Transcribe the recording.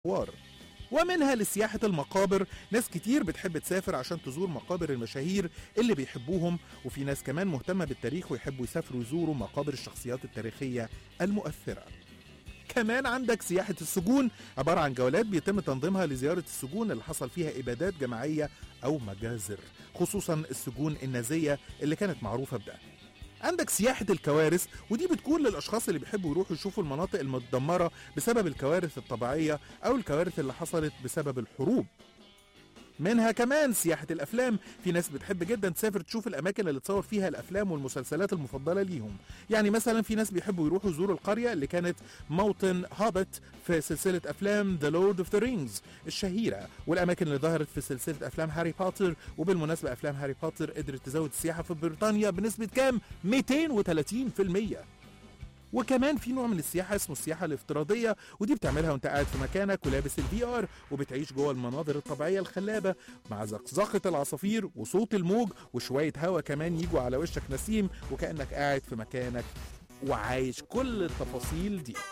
الثوار ومنها لسياحة المقابر ناس كتير بتحب تسافر عشان تزور مقابر المشاهير اللي بيحبوهم وفي ناس كمان مهتمة بالتاريخ ويحبوا يسافروا يزوروا مقابر الشخصيات التاريخية المؤثرة كمان عندك سياحة السجون عبارة عن جولات بيتم تنظيمها لزيارة السجون اللي حصل فيها إبادات جماعية أو مجازر خصوصا السجون النازية اللي كانت معروفة بده عندك سياحة الكوارث ودي بتكون للأشخاص اللي بيحبوا يروحوا يشوفوا المناطق المتدمرة بسبب الكوارث الطبيعية أو الكوارث اللي حصلت بسبب الحروب منها كمان سياحة الأفلام في ناس بتحب جدا تسافر تشوف الأماكن اللي تصور فيها الأفلام والمسلسلات المفضلة ليهم يعني مثلا في ناس بيحبوا يروحوا يزوروا القرية اللي كانت موطن هابت في سلسلة أفلام The Lord of the Rings الشهيرة والأماكن اللي ظهرت في سلسلة أفلام هاري بوتر وبالمناسبة أفلام هاري بوتر قدرت تزود السياحة في بريطانيا بنسبة كام؟ 230% وكمان في نوع من السياحه اسمه السياحه الافتراضيه ودي بتعملها وانت قاعد في مكانك ولابس الفي ار وبتعيش جوه المناظر الطبيعيه الخلابه مع زقزقه العصافير وصوت الموج وشويه هوا كمان يجوا على وشك نسيم وكانك قاعد في مكانك وعايش كل التفاصيل دي